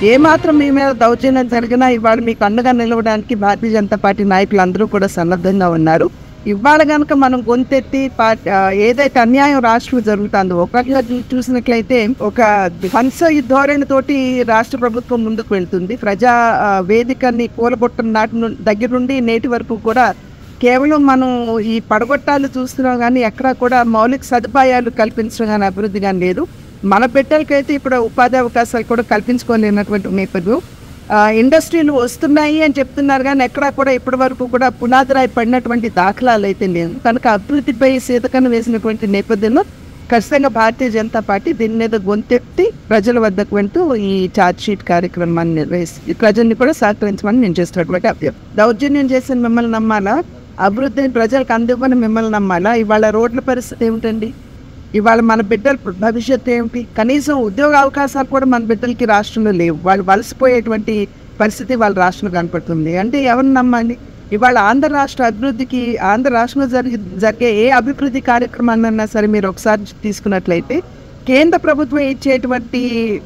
ఏమాత్రం మీ మీద దౌర్జన్యం జరిగినా ఇవాళ మీకు అండగా నిలవడానికి భారతీయ జనతా పార్టీ నాయకులు అందరూ కూడా సన్నద్ధంగా ఉన్నారు ఇవాళ కనుక మనం గొంతెత్తి పార్టీ ఆ, ఏదైతే అన్యాయం రాష్ట్రంలో జరుగుతుందో ఒకటిగా చూ- చూసినట్లయితే ఒక హంస ఈ ధోరణితోటి రాష్ట్ర ప్రభుత్వం ముందుకు వెళ్తుంది ప్రజా ఆ, వేదికని కూలగొట్టిన నాటి ను- దగ్గర నుండి నేటి వరకు కూడా కేవలం మనం ఈ పడగొట్టాలు చూస్తున్నాం కానీ ఎక్కడా కూడా మౌలిక సదుపాయాలు కల్పించడం కానీ అభివృద్ధి కానీ లేదు మన బిడ్డలకైతే ఇప్పుడు ఉపాధి అవకాశాలు కూడా కల్పించుకోలేనటువంటి నేపథ్యం ఆ, ఇండస్ట్రీలు వస్తున్నాయి అని చెప్తున్నారు కానీ ఎక్కడా కూడా ఇప్పటి వరకు కూడా పునాదిరాయి పడినటువంటి దాఖలాలు అయితే లేవు కనుక అభివృద్ధిపై సీతకన్ను వేసినటువంటి నేపథ్యంలో ఖచ్చితంగా భారతీయ జనతా పార్టీ దీని మీద గొంతెత్తి ప్రజల వద్దకు వెళ్తూ ఈ ఛార్జ్ షీట్ కార్యక్రమాన్ని నిర్వహిస్తుంది ప్రజల్ని కూడా సహకరించమని నేను చేస్తున్నటువంటి అభ్యర్థి దౌర్జన్యం చేసిన మిమ్మల్ని నమ్మాలా అభివృద్ధిని ప్రజలకు అందివ్వని మిమ్మల్ని నమ్మాలా ఇవాళ రోడ్ల పరిస్థితి ఏమిటండి ఇవాళ మన బిడ్డల భవిష్యత్తు ఏమిటి కనీసం ఉద్యోగ అవకాశాలు కూడా మన బిడ్డలకి రాష్ట్రంలో లేవు వాళ్ళు వలసిపోయేటువంటి పరిస్థితి వాళ్ళ రాష్ట్రంలో కనపడుతుంది అంటే ఎవరిని నమ్మండి ఇవాళ ఆంధ్ర రాష్ట్ర అభివృద్ధికి ఆంధ్ర రాష్ట్రంలో జరిగి జరిగే ఏ అభివృద్ధి కార్యక్రమాన్నైనా సరే మీరు ఒకసారి తీసుకున్నట్లయితే కేంద్ర ప్రభుత్వం ఇచ్చేటువంటి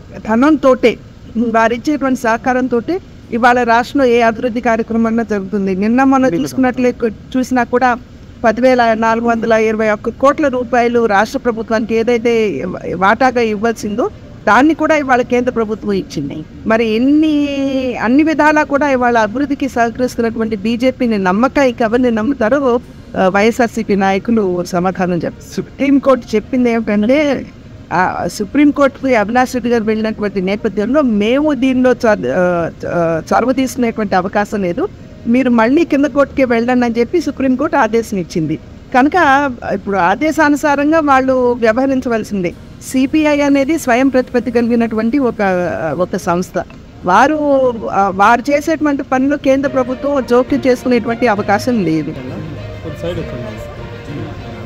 ధనంతో వారు ఇచ్చేటువంటి సహకారంతో ఇవాళ రాష్ట్రంలో ఏ అభివృద్ధి కార్యక్రమం అన్నా జరుగుతుంది నిన్న మొన్న చూసుకున్నట్లే చూసినా కూడా పదివేల నాలుగు వందల ఇరవై ఒక్క కోట్ల రూపాయలు రాష్ట్ర ప్రభుత్వానికి ఏదైతే వాటాగా ఇవ్వాల్సిందో దాన్ని కూడా ఇవాళ కేంద్ర ప్రభుత్వం ఇచ్చింది మరి ఎన్ని అన్ని విధాలా కూడా ఇవాళ అభివృద్ధికి సహకరిస్తున్నటువంటి బీజేపీని నమ్మక ఇక ఎవరిని నమ్ముతారో ఆ, వైఎస్ఆర్సీపీ నాయకులు సమాధానం చెప్పారు సుప్రీంకోర్టు చెప్పింది ఏమిటంటే ఆ, సుప్రీంకోర్టుకి అవినాష్ రెడ్డి గారు వెళ్ళినటువంటి నేపథ్యంలో మేము దీనిలో చ- ఆ, ఆ, చొరవ తీసుకునేటువంటి అవకాశం లేదు మీరు మళ్ళీ కింద కోర్టుకి వెళ్ళండి అని చెప్పి సుప్రీంకోర్టు ఆదేశం ఇచ్చింది కనుక ఇప్పుడు ఆదేశానుసారంగా వాళ్ళు వ్యవహరించవలసిందే సిపిఐ అనేది స్వయం ప్రతిపత్తి కలిగినటువంటి ఒక ఒక సంస్థ వారు ఆ, వారు చేసేటువంటి పనులు కేంద్ర ప్రభుత్వం జోక్యం చేసుకునేటువంటి అవకాశం లేదు ఒక సైడ్ వచ్చండి